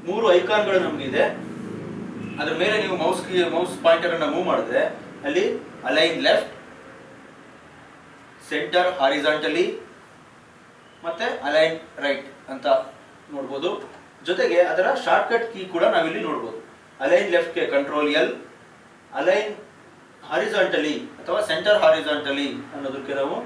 ಮೂರು ಐಕಾನ್ಗಳು ನಮಗಿದೆ ಅದ್ರ ಮೇಲೆ ನೀವು ಮೌಸ್ ಮೌಸ್ ಪಾಯಿಂಟರ್ ಅನ್ನ ಮೂವ್ ಮಾಡಿದ್ರೆ ಅಲ್ಲಿ ಅಲೈನ್ ಲೆಫ್ಟ್ ಸೆಂಟರ್ ಹಾರಿಜಾಂಟಲಿ ಮತ್ತೆ ಅಲೈನ್ ರೈಟ್ ಅಂತ ನೋಡ್ಬೋದು ಜೊತೆಗೆ ಅದರ ಶಾರ್ಟ್ಕಟ್ ಕೀ ಕೂಡ ನಾವಿಲ್ಲಿ ನೋಡ್ಬೋದು ಅಲೈನ್ ಲೆಫ್ಟ್ಗೆ ಕಂಟ್ರೋಲ್ ಎಲ್ ಅಲೈನ್ ಹಾರಿಜಾಂಟಲಿ ಅಥವಾ ಸೆಂಟರ್ ಹಾರಿಜಾಂಟಲಿ ಅನ್ನೋದಕ್ಕೆ ನಾವು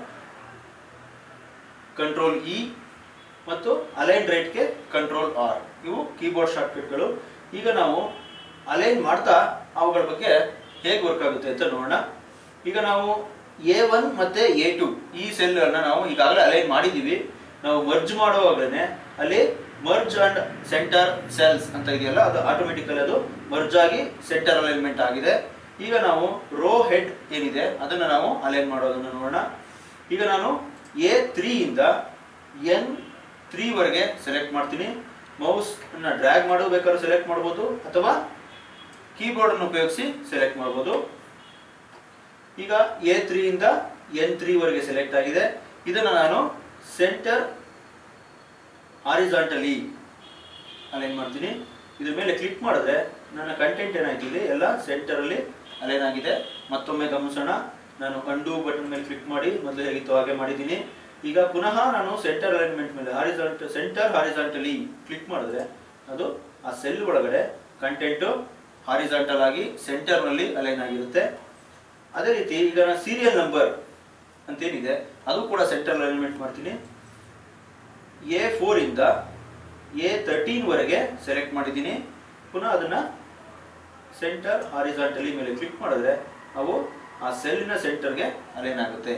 ಕಂಟ್ರೋಲ್ ಇ ಮತ್ತು ಅಲೈನ್ ರೈಟ್ಗೆ ಕಂಟ್ರೋಲ್ ಆರ್ ಇವು ಕೀಬೋರ್ಡ್ ಶಾರ್ಟ್ಕಟ್ಗಳು ಈಗ ನಾವು ಅಲೈನ್ ಮಾಡ್ತಾ ಅವುಗಳ ಬಗ್ಗೆ ಹೇಗೆ ವರ್ಕ್ ಆಗುತ್ತೆ ಅಂತ ನೋಡೋಣ ಈಗ ನಾವು ಎ ಒನ್ ಮತ್ತೆ ಎ ಟು ಈ ಸೆಲ್ ಅನ್ನ ನಾವು ಈಗಾಗಲೇ ಅಲೈನ್ ಮಾಡಿದೀವಿ ನಾವು ಮರ್ಜ್ ಮಾಡುವಾಗಲೇ ಅಲ್ಲಿ ಮರ್ಜ್ ಅಂಡ್ ಸೆಂಟರ್ ಸೆಲ್ಸ್ ಅಂತ ಇದೆಯಲ್ಲ ಅದು ಆಟೋಮೆಟಿಕಲಿ ಅದು ಮರ್ಜ್ ಆಗಿ ಸೆಂಟರ್ ಅಲೈನ್ಮೆಂಟ್ ಆಗಿದೆ ಈಗ ನಾವು ರೋ ಹೆಡ್ ಏನಿದೆ ಅದನ್ನ ನಾವು ಅಲೈನ್ ಮಾಡೋದನ್ನ ನೋಡೋಣ ಈಗ ನಾನು ಎ ತ್ರೀ ಇಂದ ಎನ್ ತ್ರೀ ವರೆಗೆ ಸೆಲೆಕ್ಟ್ ಮಾಡ್ತೀನಿ ಮೌಸ್ ಅನ್ನ ಡ್ರ್ಯಾಗ್ ಮಾಡೋ ಬೇಕಾದ್ರೂ ಸೆಲೆಕ್ಟ್ ಮಾಡ್ಬೋದು ಅಥವಾ ಕೀಬೋರ್ಡ್ ಅನ್ನು ಉಪಯೋಗಿಸಿ ಸೆಲೆಕ್ಟ್ ಮಾಡ್ಬೋದು ಈಗ ಎ ತ್ರೀ ಇಂದ ಎನ್ ತ್ರೀ ವರೆಗೆ ಸೆಲೆಕ್ಟ್ ಆಗಿದೆ ಇದನ್ನ ನಾನು ಸೆಂಟರ್ ಹಾರಿಜಾಂಟಲಿ ಅಲೈನ್ ಮಾಡ್ತೀನಿ ಇದ್ರ ಮೇಲೆ ಕ್ಲಿಕ್ ಮಾಡಿದ್ರೆ ನನ್ನ ಕಂಟೆಂಟ್ ಏನಾಯ್ತು ಇಲ್ಲಿ ಎಲ್ಲ ಸೆಂಟರ್ ಅಲ್ಲಿ ಅಲೈನ್ ಆಗಿದೆ ಮತ್ತೊಮ್ಮೆ ಗಮನಿಸೋಣ ನಾನು ಅಂಡು ಬಟನ್ ಮೇಲೆ ಕ್ಲಿಕ್ ಮಾಡಿ ಮೊದಲು ಹೇಗಿತ್ತು ಹಾಗೆ ಮಾಡಿದ್ದೀನಿ ಈಗ ಪುನಃ ನಾನು ಸೆಂಟರ್ ಅಲೈನ್ಮೆಂಟ್ ಮೇಲೆ ಹಾರಿಜಾಂಟ್ ಸೆಂಟರ್ ಹಾರಿಜಾಂಟಲಿ ಕ್ಲಿಕ್ ಮಾಡಿದ್ರೆ ಅದು ಆ ಸೆಲ್ ಒಳಗಡೆ ಕಂಟೆಂಟು ಹಾರಿಜಾಂಟಲ್ ಆಗಿ ಸೆಂಟರ್ ನಲ್ಲಿ ಅಲೈನ್ ಆಗಿರುತ್ತೆ ಅದೇ ರೀತಿ ಈಗ ನಾನು ಸೀರಿಯಲ್ ನಂಬರ್ ಅಂತೇನಿದೆ ಅದು ಕೂಡ ಸೆಂಟರ್ ಅಲೈನ್ಮೆಂಟ್ ಮಾಡ್ತೀನಿ ಎ ಫೋರ್ ಇಂದ ಎ ತರ್ಟೀನ್ ವರೆಗೆ ಸೆಲೆಕ್ಟ್ ಮಾಡಿದ್ದೀನಿ ಪುನಃ ಅದನ್ನ ಸೆಂಟರ್ ಹಾರಿಜಾಂಟಲಿ ಮೇಲೆ ಕ್ಲಿಕ್ ಮಾಡಿದ್ರೆ ಅವು ಆ ಸೆಲ್ಲಿನ ಸೆಂಟರ್ಗೆ ಅಲೈನ್ ಆಗುತ್ತೆ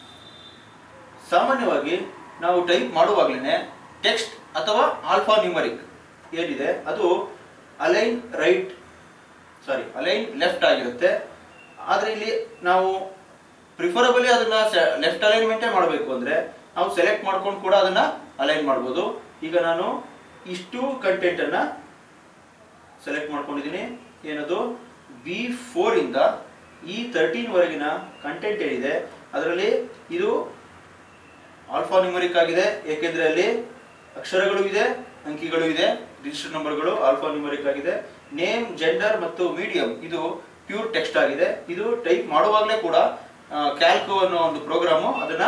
ಸಾಮಾನ್ಯವಾಗಿ ನಾವು ಟೈಪ್ ಮಾಡುವಾಗಲೇ ಟೆಕ್ಸ್ಟ್ ಅಥವಾ ಆಲ್ಫಾ ನ್ಯೂಮರಿಕ್ ಏನಿದೆ ಅದು align right sorry align left ಆಗಿರುತ್ತೆ ಆದ್ರೆ ಇಲ್ಲಿ ನಾವು ಪ್ರಿಫರಬಲಿ ಅದನ್ನ ಲೆಫ್ಟ್ ಅಲೈನ್ಮೆಂಟೇ ಮಾಡಬೇಕು ಅಂದ್ರೆ ನಾವು ಸೆಲೆಕ್ಟ್ ಮಾಡ್ಕೊಂಡು ಕೂಡ ಅದನ್ನ ಅಲೈನ್ ಮಾಡ್ಬೋದು ಈಗ ನಾನು ಇಷ್ಟು ಕಂಟೆಂಟ್ ಅನ್ನ ಸೆಲೆಕ್ಟ್ ಮಾಡ್ಕೊಂಡಿದ್ದೀನಿ ಏನದು ಬಿ ಫೋರ್ ಇಂದ ಈ ತರ್ಟೀನ್ ವರೆಗಿನ ಕಂಟೆಂಟ್ ಏನಿದೆ ಅದರಲ್ಲಿ ಇದು ಆಲ್ಫಾ ನ್ಯೂಮರಿಕ್ ಆಗಿದೆ ಏಕೆಂದ್ರೆ ಅಲ್ಲಿ ಅಕ್ಷರಗಳು ಇದೆ ಅಂಕಿಗಳು ಇದೆ ರಿಜಿಸ್ಟರ್ ನಂಬರ್ಗಳು ಆಲ್ಫಾ ನ್ಯೂಮರಿಕ್ ಆಗಿದೆ ನೇಮ್ ಜೆಂಡರ್ ಮತ್ತು ಮೀಡಿಯಂ ಇದು ಪ್ಯೂರ್ ಟೆಕ್ಸ್ಟ್ ಆಗಿದೆ ಇದು ಟೈಪ್ ಮಾಡುವಾಗಲೇ ಕೂಡ ಕ್ಯಾಲ್ಕೋ ಅನ್ನೋ ಒಂದು ಪ್ರೋಗ್ರಾಮು ಅದನ್ನ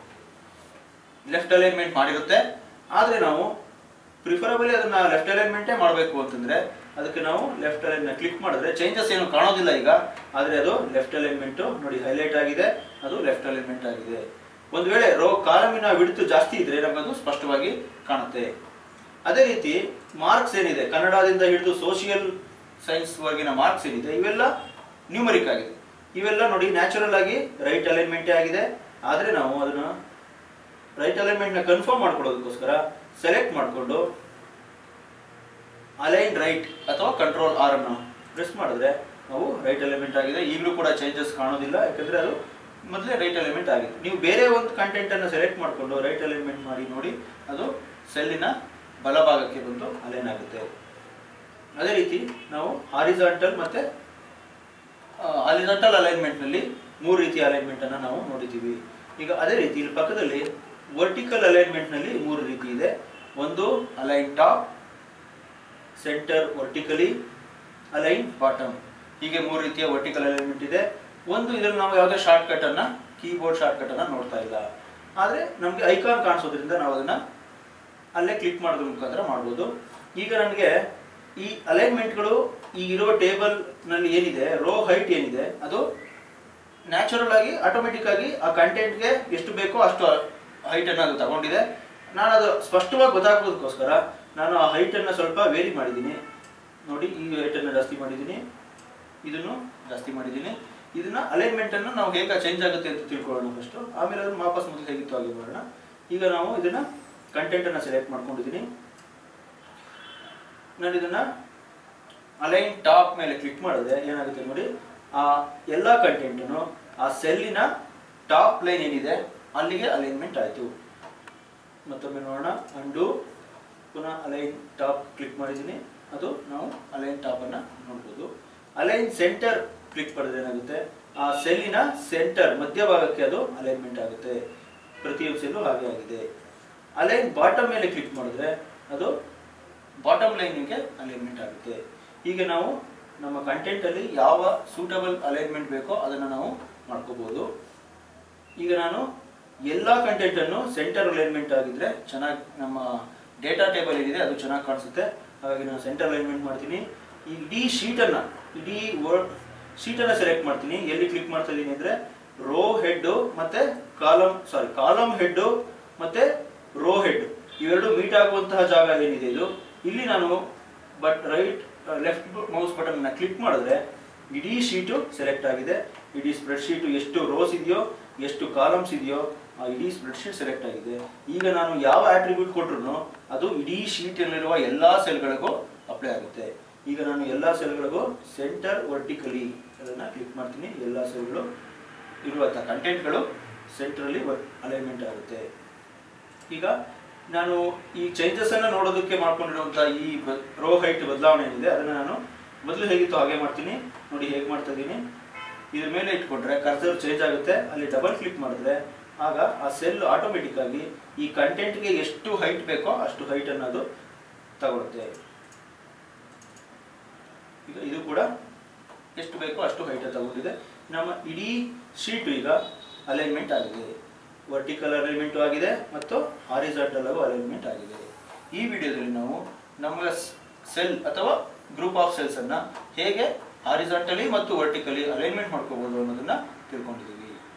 ಲೆಫ್ಟ್ ಅಲೈನ್ಮೆಂಟ್ ಮಾಡಿರುತ್ತೆ ಆದ್ರೆ ನಾವು ಪ್ರಿಫರಬಲಿ ಅದನ್ನ ಲೆಫ್ಟ್ ಅಲೈನ್ಮೆಂಟೇ ಮಾಡಬೇಕು ಅಂತಂದ್ರೆ ಅದಕ್ಕೆ ನಾವು ಲೆಫ್ಟ್ ಅಲೈನ್ ಕ್ಲಿಕ್ ಮಾಡಿದ್ರೆ ಚೇಂಜಸ್ ಏನು ಕಾಣೋದಿಲ್ಲ ಈಗ ಆದ್ರೆ ಅದು ಲೆಫ್ಟ್ ಅಲೈನ್ಮೆಂಟ್ ನೋಡಿ ಹೈಲೈಟ್ ಆಗಿದೆ ಅದು ಲೆಫ್ಟ್ ಅಲೈನ್ಮೆಂಟ್ ಆಗಿದೆ ಒಂದು ವೇಳೆ ರೋ ಕಾಲಮಿನ ವಿಡ್ತು ಜಾಸ್ತಿ ಇದ್ರೆ ನಮಗದು ಸ್ಪಷ್ಟವಾಗಿ ಕಾಣುತ್ತೆ ಅದೇ ರೀತಿ ಮಾರ್ಕ್ಸ್ ಏನಿದೆ ಕನ್ನಡದಿಂದ ಹಿಡಿದು ಸೋಷಿಯಲ್ ಸೈನ್ಸ್ ವರ್ಗಿನ ಮಾರ್ಕ್ಸ್ ಏನಿದೆ ಇವೆಲ್ಲ ನ್ಯೂಮರಿಕ್ ಆಗಿದೆ ಇವೆಲ್ಲ ನೋಡಿ ನ್ಯಾಚುರಲ್ ಆಗಿ ರೈಟ್ ಅಲೈನ್ಮೆಂಟೇ ಆಗಿದೆ ಆದ್ರೆ ನಾವು ಅದನ್ನ ರೈಟ್ ಅಲೈನ್ಮೆಂಟ್ ನ ಕನ್ಫರ್ಮ್ ಮಾಡ್ಕೊಳ್ಳೋದಕ್ಕೋಸ್ಕರ ಸೆಲೆಕ್ಟ್ ಮಾಡಿಕೊಂಡು ಅಲೈನ್ ರೈಟ್ ಅಥವಾ ಕಂಟ್ರೋಲ್ ಆರ್ ಅನ್ನು ಪ್ರೆಸ್ ಮಾಡಿದ್ರೆ ನಾವು ರೈಟ್ ಎಲಿಮೆಂಟ್ ಆಗಿದೆ ಈಗಲೂ ಕೂಡ ಚೇಂಜಸ್ ಕಾಣೋದಿಲ್ಲ ಯಾಕಂದ್ರೆ ಅದು ಮೊದಲೇ ರೈಟ್ ಎಲಿಮೆಂಟ್ ಆಗಿದೆ ನೀವು ಬೇರೆ ಒಂದು ಕಂಟೆಂಟ್ ಅನ್ನು ಸೆಲೆಕ್ಟ್ ಮಾಡಿಕೊಂಡು ರೈಟ್ ಅಲೈನ್ಮೆಂಟ್ ಮಾಡಿ ನೋಡಿ ಅದು ಸೆಲ್ಲಿನ ಬಲಭಾಗಕ್ಕೆ ಬಂದು ಅಲೈನ್ ಆಗುತ್ತೆ ಅದೇ ರೀತಿ ನಾವು ಹಾರಿಜಾಂಟಲ್ ಮತ್ತೆ ಹಾರಿಜಾಂಟಲ್ ಅಲೈನ್ಮೆಂಟ್ ನಲ್ಲಿ ಮೂರು ರೀತಿಯ ಅಲೈನ್ಮೆಂಟ್ ಅನ್ನ ನಾವು ನೋಡಿದ್ದೀವಿ ಈಗ ಅದೇ ರೀತಿ ಇಲ್ಲಿ ಪಕ್ಕದಲ್ಲಿ ವರ್ಟಿಕಲ್ ಅಲೈನ್ಮೆಂಟ್ ನಲ್ಲಿ ಮೂರು ರೀತಿ ಇದೆ ಒಂದು align top center vertically align bottom ಹೀಗೆ ಮೂರು ರೀತಿಯ ವರ್ಟಿಕಲ್ ಅಲೈನ್ಮೆಂಟ್ ಇದೆ ಒಂದು ಇದರಲ್ಲಿ ನಾವು ಯಾವುದೇ ಶಾರ್ಟ್ ಕಟ್ ಅನ್ನ ಕೀಬೋರ್ಡ್ ಶಾರ್ಟ್ ಕಟ್ ಅನ್ನ ನೋಡ್ತಾ ಇಲ್ಲ ಆದ್ರೆ ನಮಗೆ ಐಕಾನ್ ಕಾಣಿಸೋದ್ರಿಂದ ನಾವು ಅದನ್ನ ಅಲ್ಲೇ ಕ್ಲಿಕ್ ಮಾಡೋದ್ರ ಮುಖಾಂತರ ಮಾಡ್ಬೋದು ಈಗ ನನಗೆ ಈ ಅಲೈನ್ಮೆಂಟ್ಗಳು ಈ ಇರೋ ಟೇಬಲ್ ನಲ್ಲಿ ಏನಿದೆ ರೋ ಹೈಟ್ ಏನಿದೆ ಅದು ನ್ಯಾಚುರಲ್ ಆಗಿ ಆಟೋಮೆಟಿಕ್ ಆಗಿ ಆ ಕಂಟೆಂಟ್ಗೆ ಎಷ್ಟು ಬೇಕೋ ಅಷ್ಟು ಹೈಟ್ ಅನ್ನ ಅದು ತಗೊಂಡಿದೆ ನಾನು ಅದು ಸ್ಪಷ್ಟವಾಗಿ ಗೊತ್ತಾಗೋದಕ್ಕೋಸ್ಕರ ನಾನು ಆ ಹೈಟ್ ಅನ್ನ ಸ್ವಲ್ಪ ವೇರಿ ಮಾಡಿದ್ದೀನಿ ನೋಡಿ ಈ ಹೈಟ್ ಅನ್ನ ಜಾಸ್ತಿ ಮಾಡಿದ್ದೀನಿ ಇದನ್ನು ಜಾಸ್ತಿ ಮಾಡಿದ್ದೀನಿ ಇದನ್ನ ಅಲೈನ್ಮೆಂಟ್ ಅನ್ನು ನಾವು ಹೇಗೆ ಚೇಂಜ್ ಆಗುತ್ತೆ ಅಂತ ತಿಳ್ಕೊಳ್ಳೋಣ ಫಸ್ಟ್ ಆಮೇಲೆ ಅದನ್ನ ವಾಪಸ್ ಮೊದಲು ಹೇಗಿತ್ತು ಹಾಗೆ ಮಾಡೋಣ ಈಗ ನಾವು ಇದನ್ನ ಕಂಟೆಂಟ್ ಅನ್ನ ಸೆಲೆಕ್ಟ್ ಮಾಡ್ಕೊಂಡಿದ್ದೀನಿ ನಾನು ಇದನ್ನ ಅಲೈನ್ ಟಾಪ್ ಮೇಲೆ ಕ್ಲಿಕ್ ಮಾಡಿದ್ರೆ ಏನಾಗುತ್ತೆ ನೋಡಿ ಆ ಎಲ್ಲ ಕಂಟೆಂಟನ್ನು ಆ ಸೆಲ್ಲಿನ ಟಾಪ್ ಲೈನ್ ಏನಿದೆ ಅಲ್ಲಿಗೆ ಅಲೈನ್ಮೆಂಟ್ ಆಯಿತು ಮತ್ತೊಮ್ಮೆ ನೋಡೋಣ ಅಂಡು ಪುನಃ ಅಲೈನ್ ಟಾಪ್ ಕ್ಲಿಕ್ ಮಾಡಿದ್ದೀನಿ ಅದು ನಾವು ಅಲೈನ್ ಟಾಪ್ ಅನ್ನ ನೋಡ್ಬೋದು ಅಲೈನ್ ಸೆಂಟರ್ ಕ್ಲಿಕ್ ಮಾಡಿದ್ರೆ ಏನಾಗುತ್ತೆ ಆ ಸೆಲ್ಲಿನ ಸೆಂಟರ್ ಮಧ್ಯಭಾಗಕ್ಕೆ ಅದು ಅಲೈನ್ಮೆಂಟ್ ಆಗುತ್ತೆ ಪ್ರತಿಯೊಂದು ಸೆಲ್ಲು ಹಾಗೆ ಆಗಿದೆ ಅಲೈನ್ ಬಾಟಮ್ ಮೇಲೆ ಕ್ಲಿಕ್ ಮಾಡಿದ್ರೆ ಅದು ಬಾಟಮ್ ಲೈನಿಗೆ ಅಲೈನ್ಮೆಂಟ್ ಆಗುತ್ತೆ ಹೀಗೆ ನಾವು ನಮ್ಮ ಕಂಟೆಂಟಲ್ಲಿ ಯಾವ ಸೂಟಬಲ್ ಅಲೈನ್ಮೆಂಟ್ ಬೇಕೋ ಅದನ್ನು ನಾವು ಮಾಡ್ಕೋಬೋದು ಈಗ ನಾನು ಎಲ್ಲ ಕಂಟೆಂಟನ್ನು ಸೆಂಟರ್ ಅಲೈನ್ಮೆಂಟ್ ಆಗಿದ್ರೆ ಚೆನ್ನಾಗಿ ನಮ್ಮ ಡೇಟಾ ಟೇಬಲ್ ಏನಿದೆ ಅದು ಚೆನ್ನಾಗಿ ಕಾಣಿಸುತ್ತೆ ಹಾಗಾಗಿ ನಾನು ಸೆಂಟರ್ ಅಲೈನ್ಮೆಂಟ್ ಮಾಡ್ತೀನಿ ಈ ಇಡೀ ಶೀಟನ್ನು ಇಡೀ ವರ್ಡ್ ಶೀಟನ್ನು ಸೆಲೆಕ್ಟ್ ಮಾಡ್ತೀನಿ ಎಲ್ಲಿ ಕ್ಲಿಕ್ ಮಾಡ್ತಾ ಇದ್ದೀನಿ ಅಂದರೆ ರೋ ಹೆಡ್ಡು ಮತ್ತು ಕಾಲಮ್ ಸಾರಿ ಕಾಲಮ್ ಹೆಡ್ಡು ಮತ್ತು ರೋ ಹೆಡ್ ಇವೆರಡು ಮೀಟ್ ಆಗುವಂತಹ ಜಾಗ ಏನಿದೆ ಇದು ಇಲ್ಲಿ ನಾನು but right left mouse button click ಮಾಡಿದ್ರೆ ಇಡೀ ಶೀಟು ಸೆಲೆಕ್ಟ್ ಆಗಿದೆ ಇಡೀ ಸ್ಪ್ರೆಡ್ ಶೀಟು ಎಷ್ಟು ರೋಸ್ ಇದೆಯೋ ಎಷ್ಟು ಕಾಲಮ್ಸ್ ಇದೆಯೋ ಆ ಇಡೀ ಸ್ಪ್ರೆಡ್ ಶೀಟ್ ಸೆಲೆಕ್ಟ್ ಆಗಿದೆ ಈಗ ನಾನು ಯಾವ ಆಟ್ರಿಬ್ಯೂಟ್ ಕೊಟ್ರು ಅದು ಇಡೀ ಶೀಟಲ್ಲಿರುವ ಎಲ್ಲ ಸೆಲ್ಗಳಿಗೂ ಅಪ್ಲೈ ಆಗುತ್ತೆ ಈಗ ನಾನು ಎಲ್ಲ ಸೆಲ್ಗಳಿಗೂ ಸೆಂಟರ್ ವರ್ಟಿಕಲಿ ಅದನ್ನು ಕ್ಲಿಕ್ ಮಾಡ್ತೀನಿ ಎಲ್ಲ ಸೆಲ್ಗಳು ಇರುವಂಥ ಕಂಟೆಂಟ್ಗಳು ಸೆಂಟ್ರಲ್ಲಿ ಅಲೈನ್ಮೆಂಟ್ ಆಗುತ್ತೆ ಈಗ ನಾನು ಈ ಚೇಂಜಸ್ ಅನ್ನ ನೋಡೋದಕ್ಕೆ ಮಾಡ್ಕೊಂಡಿರುವಂತ ಈ ರೋ ಹೈಟ್ ಬದಲಾವಣೆ ಏನಿದೆ ಅದನ್ನ ನಾನು ಮೊದಲು ಹೇಗಿತ್ತು ಹಾಗೆ ಮಾಡ್ತೀನಿ ನೋಡಿ ಹೇಗೆ ಮಾಡ್ತಾ ಇದ್ದೀನಿ ಇದ್ರ ಮೇಲೆ ಇಟ್ಕೊಂಡ್ರೆ ಕರ್ಸರ್ ಚೇಂಜ್ ಆಗುತ್ತೆ ಅಲ್ಲಿ ಡಬಲ್ ಕ್ಲಿಕ್ ಮಾಡಿದ್ರೆ ಆಗ ಆ ಸೆಲ್ ಆಟೋಮೆಟಿಕ್ ಆಗಿ ಈ ಕಂಟೆಂಟ್ಗೆ ಎಷ್ಟು ಹೈಟ್ ಬೇಕೋ ಅಷ್ಟು ಹೈಟ್ ಅನ್ನೋದು ತಗೊಳುತ್ತೆ ಈಗ ಇದು ಕೂಡ ಎಷ್ಟು ಬೇಕೋ ಅಷ್ಟು ಹೈಟ್ ತಗೊಂಡಿದೆ ನಮ್ಮ ಇಡೀ ಶೀಟು ಈಗ ಅಲೈನ್ಮೆಂಟ್ ಆಗಿದೆ ವರ್ಟಿಕಲ್ ಅಲೈನ್ಮೆಂಟ್ ಆಗಿದೆ ಮತ್ತು ಹಾರಿಜಾಂಟಲ್ ಆಗು ಅಲೈನ್ಮೆಂಟ್ ಆಗಿದೆ ಈ ವಿಡಿಯೋದಲ್ಲಿ ನಾವು ನಮ್ಮ ಸೆಲ್ ಅಥವಾ ಗ್ರೂಪ್ ಆಫ್ ಸೆಲ್ಸ್ ಅನ್ನ ಹೇಗೆ ಹಾರಿಜಾಂಟಲಿ ಮತ್ತು ವರ್ಟಿಕಲಿ ಅಲೈನ್ಮೆಂಟ್ ಮಾಡ್ಕೋಬಹುದು ಅನ್ನೋದನ್ನ ತಿಳ್ಕೊಂಡಿದ್ದೀವಿ